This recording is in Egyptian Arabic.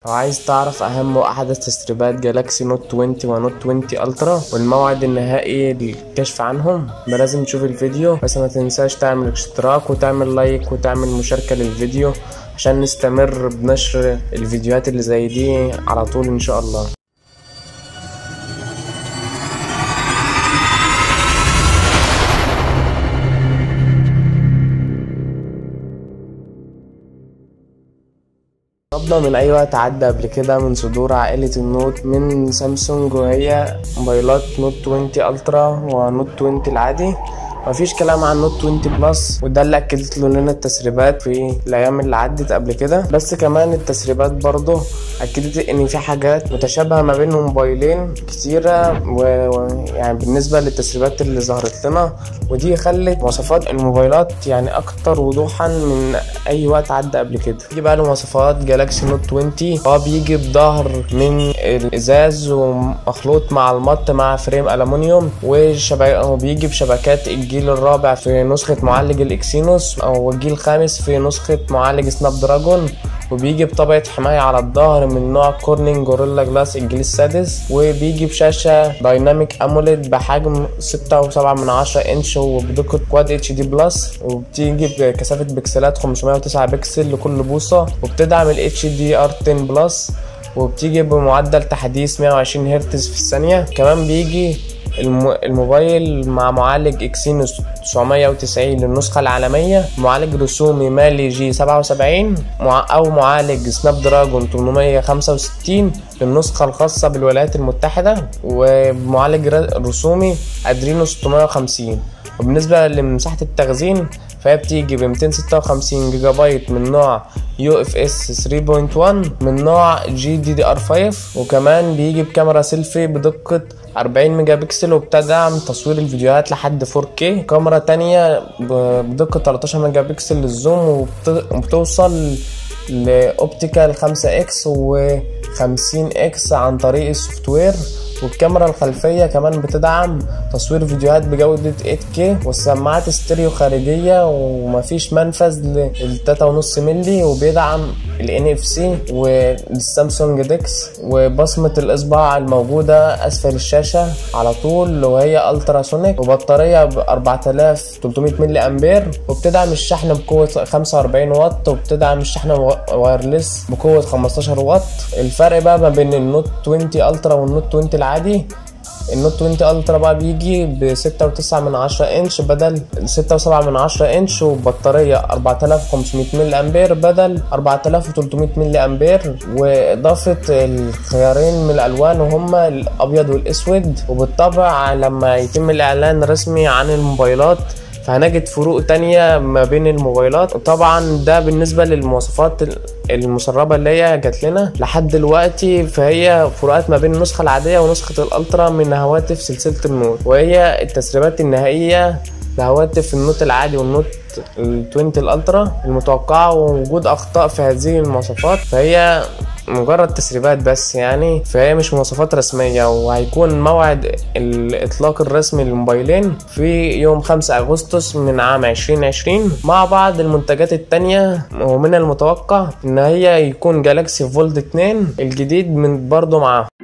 لو عايز تعرف اهم واحدث تسريبات جالاكسي نوت 20 ونوت 20 الترا والموعد النهائي للكشف عنهم يبقى لازم تشوف الفيديو بس ما تنساش تعمل اشتراك وتعمل لايك وتعمل مشاركة للفيديو عشان نستمر بنشر الفيديوهات اللي زي دي على طول ان شاء الله طلبنا من اي وقت عدى قبل كده من صدور عائلة النوت من سامسونج وهي موبايلات نوت 20 الترا ونوت 20 العادي مفيش كلام عن نوت 20 بلس وده اللي اكدت له لنا التسريبات في الايام اللي عدت قبل كده بس كمان التسريبات برضه اكدت ان في حاجات متشابهه ما بين موبايلين كتيره ويعني بالنسبه للتسريبات اللي ظهرت لنا ودي خلت مواصفات الموبايلات يعني اكتر وضوحا من اي وقت عدى قبل كده دي بقى له مواصفات جالاكسي نوت 20 هو بيجي بظهر من الازاز ومخلوط مع المط مع فريم الومنيوم وشبكه وبيجي بشبكات الجيل الرابع في نسخة معالج الإكسينوس أو الجيل الخامس في نسخة معالج سناب دراجون وبيجي بطبقة حماية على الظهر من نوع كورنينج جوريلا جلاس الجيل السادس وبيجي بشاشة دايناميك أموليد بحجم ستة وسبعة من عشرة إنش وبدقة كواد اتش دي بلس وبتيجي بكثافة بكسلات خمسمية وتسعة بكسل لكل بوصة وبتدعم ال اتش دي ار 10 بلس وبتيجي بمعدل تحديث 120 هرتز في الثانية كمان بيجي الموبايل مع معالج اكسينوس 990 للنسخة العالمية معالج رسومي مالي جي 77 أو معالج سناب دراجون 865 للنسخة الخاصة بالولايات المتحدة ومعالج رسومي أدرينو 650 وبالنسبة لمساحة التخزين فهي بتيجي ب 256 جيجا بايت من نوع يو اف اس 3.1 من نوع جي دي دي ار 5 وكمان بيجي بكاميرا سيلفي بدقة 40 ميجا بكسل وبتدعم تصوير الفيديوهات لحد 4K كاميرا تانية بدقة 13 ميجا بكسل للزوم وبتوصل لاوبتيكال 5 اكس و 50 اكس عن طريق السوفت وير والكاميرا الخلفية كمان بتدعم تصوير فيديوهات بجودة 8K والسماعات ستيريو خارجية ومفيش منفذ لل 3.5 ملي وبيدعم ال NFC والسامسونج ديكس وبصمة الإصبع الموجودة أسفل الشاشة على طول وهي ألترا سونيك وبطارية ب 4300 ملي أمبير وبتدعم الشحن بقوة 45 واط وبتدعم الشحن وايرلس بقوة 15 واط الفرق بقى ما بين النوت 20 ألترا والنوت 20 العادي النوت 20 الترا بقى بيجي ب 6.9 من 10 انش بدل 6.7 من 10 انش وبطاريه 4500 ملي امبير بدل 4300 ملي امبير واضافه الخيارين من الالوان وهما الابيض والاسود وبالطبع لما يتم الاعلان رسمي عن الموبايلات فهنجد فروق تانية ما بين الموبايلات طبعا ده بالنسبة للمواصفات المسربة اللي هي جات لنا لحد دلوقتي فهي فروقات ما بين النسخة العادية ونسخة الألترا من هواتف سلسلة النوت وهي التسريبات النهائية لهواتف النوت العادي والنوت التوينت الألترا المتوقعة ووجود أخطاء في هذه المواصفات فهي مجرد تسريبات بس يعني فهي مش مواصفات رسمية وهيكون موعد الإطلاق الرسمي للموبايلين في يوم 5 أغسطس من عام 2020 مع بعض المنتجات التانية ومن المتوقع إن هي يكون جالاكسي فولد 2 الجديد من برضه معاهم